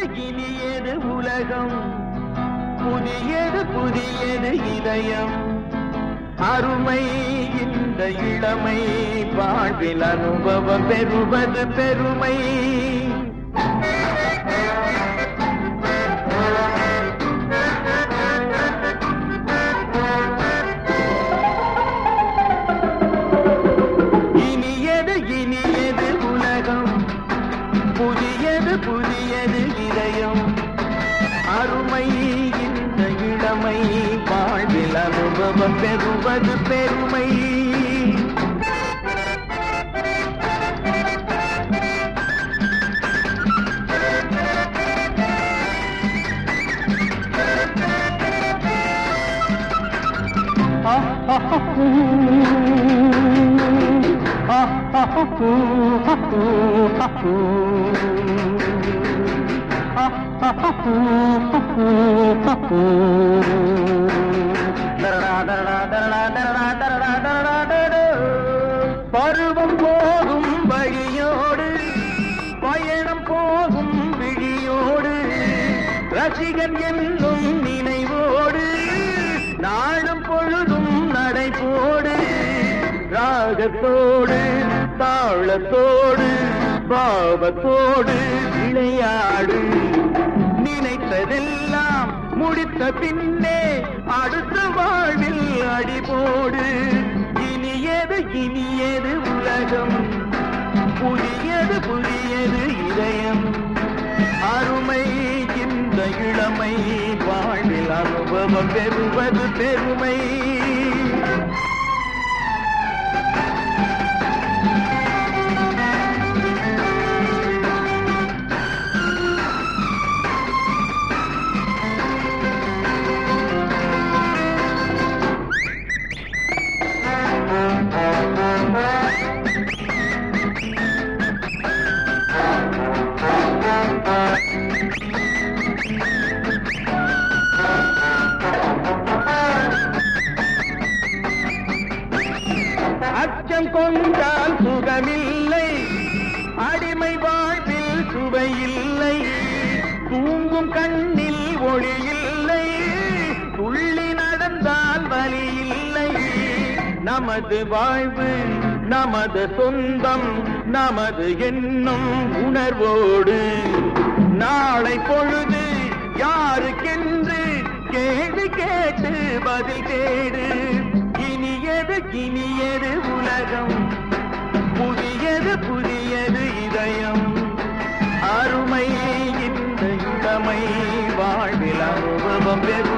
இனியது உலகம் புதியது புதியது இதயம் அருமை இந்த இளமை வாழ்வில் அனுபவம் பெறுவது பெருமை இனியது இனியது உலகம் புதியது புதியது இதயம் அருமை இந்த இளமை வாழ்வில் அனுபவம் பெறுவது பெருமை பருவம் போகும் வழியோடு பயணம் போகும் விழியோடு ரசிகன் என்னும் நினைவோடு நாளும் பொழுதும் நடைபோடு ராகத்தோடு தாளத்தோடு பாவத்தோடு விளையாடு நினைத்ததெல்லாம் முடித்த பின்னே அடுத்த வாழ்வில் அடிபோடு இனியது இனியது உலகம் புதியது புதியது இதயம் அருமை இந்த இளமை வாழ்வில் அனுபவம் பெறுவது பெருமை அச்சம் கொண்டால் சுகமில்லை அடிமை வாழ்வில் சுவையில்லை தூங்கும் கண்ணில் ஒளி இல்லை துள்ளி நடந்தால் வலி இல்லை நமது வாழ்வு நமது சொந்தம் நமது எண்ணம் உணர்வோடு நாளை பொழுது யாருக்கென்று கேள்வி கேட்டு பதில் கேடு இனியது இனியது உலகம் புதியது புதியது இதயம் அருமை இந்த இளமை வாழ்வில் அனுபவம் பெறும்